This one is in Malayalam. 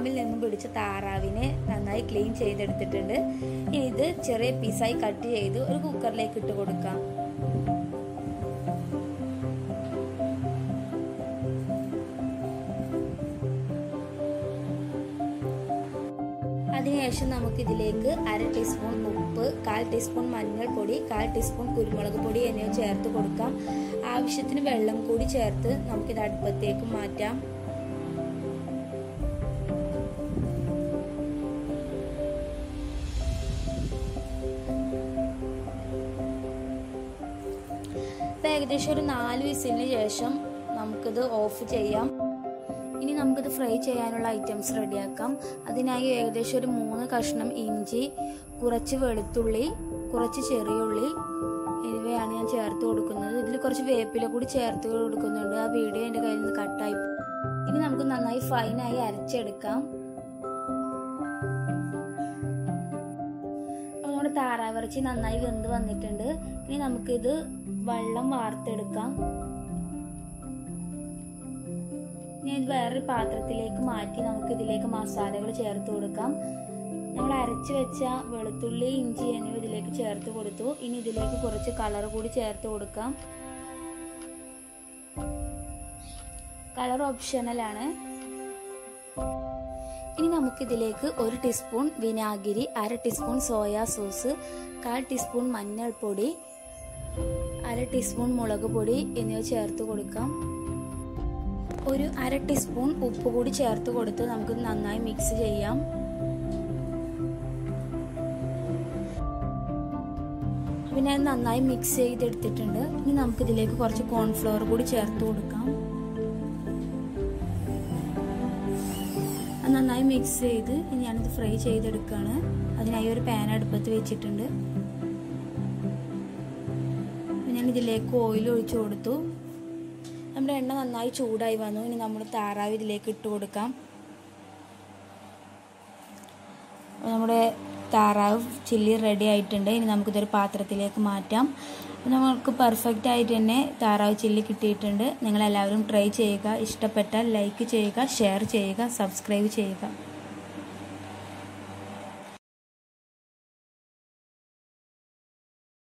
നാവിൽ നിന്നും പിടിച്ച താറാവിനെ നന്നായി ക്ലീൻ ചെയ്തെടുത്തിട്ടുണ്ട് ഇനി ഇത് ചെറിയ പീസായി കട്ട് ചെയ്ത് ഒരു കുക്കറിലേക്ക് ഇട്ട് കൊടുക്കാം അതിനുശേഷം നമുക്ക് ഇതിലേക്ക് അര ടീസ്പൂൺ ഉപ്പ് കാൽ ടീസ്പൂൺ മഞ്ഞൾപ്പൊടി കാൽ ടീസ്പൂൺ കുരുമുളക് പൊടി എന്നിവ ചേർത്ത് കൊടുക്കാം ആവശ്യത്തിന് വെള്ളം കൂടി ചേർത്ത് നമുക്കിത് അടുപ്പത്തേക്ക് മാറ്റാം ഏകദേശം ഒരു നാല് വിസിലിന് ശേഷം നമുക്കിത് ഓഫ് ചെയ്യാം ഇനി നമുക്കിത് ഫ്രൈ ചെയ്യാനുള്ള ഐറ്റംസ് റെഡിയാക്കാം അതിനായി ഏകദേശം ഒരു മൂന്ന് കഷ്ണം ഇഞ്ചി കുറച്ച് വെളുത്തുള്ളി കുറച്ച് ചെറിയ ഉള്ളി എന്നിവയാണ് ഞാൻ ചേർത്ത് കൊടുക്കുന്നത് ഇതിൽ കുറച്ച് വേപ്പില കൂടി ചേർത്ത് കൊടുക്കുന്നുണ്ട് ആ വീഡിയോ എൻ്റെ കയ്യിൽ നിന്ന് കട്ടായി ഇനി നമുക്ക് നന്നായി ഫൈനായി അരച്ചെടുക്കാം അപ്പോൾ നമ്മുടെ താറാവിറച്ചി നന്നായി വെന്ത് വന്നിട്ടുണ്ട് ഇനി നമുക്കിത് വെള്ളം വാർത്തെടുക്കാം ഇനി ഇത് വേറൊരു പാത്രത്തിലേക്ക് മാറ്റി നമുക്ക് ഇതിലേക്ക് മസാലകൾ ചേർത്ത് കൊടുക്കാം നമ്മൾ അരച്ച് വെച്ച വെളുത്തുള്ളി ഇഞ്ചി എന്നിവ ഇതിലേക്ക് ചേർത്ത് കൊടുത്തു ഇനി ഇതിലേക്ക് കുറച്ച് കളർ കൂടി ചേർത്ത് കൊടുക്കാം കളർ ഓപ്ഷണലാണ് ഇനി നമുക്കിതിലേക്ക് ഒരു ടീസ്പൂൺ വിനാഗിരി അര ടീസ്പൂൺ സോയാ സോസ് കാൽ ടീസ്പൂൺ മഞ്ഞൾപ്പൊടി അര ടീസ്പൂൺ മുളക് പൊടി എന്നിവ ചേർത്ത് കൊടുക്കാം ഒരു അര ടീസ്പൂൺ ഉപ്പ് കൂടി ചേർത്ത് കൊടുത്ത് നമുക്ക് നന്നായി മിക്സ് ചെയ്യാം പിന്നെ നന്നായി മിക്സ് ചെയ്തെടുത്തിട്ടുണ്ട് ഇനി നമുക്ക് ഇതിലേക്ക് കുറച്ച് കോൺഫ്ലവർ കൂടി ചേർത്ത് കൊടുക്കാം നന്നായി മിക്സ് ചെയ്ത് ഇനി ഞാനിത് ഫ്രൈ ചെയ്തെടുക്കുകയാണ് അതിനായി ഒരു പാൻ അടുപ്പത്ത് വെച്ചിട്ടുണ്ട് ഞാൻ ഇതിലേക്ക് ഓയിൽ ഒഴിച്ചു കൊടുത്തു നമ്മുടെ എണ്ണ നന്നായി ചൂടായി വന്നു ഇനി നമ്മൾ താറാവ് ഇതിലേക്ക് ഇട്ട് കൊടുക്കാം നമ്മുടെ താറാവ് ചില്ലി റെഡി ആയിട്ടുണ്ട് ഇനി നമുക്കിതൊരു പാത്രത്തിലേക്ക് മാറ്റാം നമുക്ക് പെർഫെക്റ്റ് ആയിട്ട് തന്നെ താറാവ് ചില്ലി കിട്ടിയിട്ടുണ്ട് നിങ്ങളെല്ലാവരും ട്രൈ ചെയ്യുക ഇഷ്ടപ്പെട്ടാൽ ലൈക്ക് ചെയ്യുക ഷെയർ ചെയ്യുക സബ്സ്ക്രൈബ് ചെയ്യുക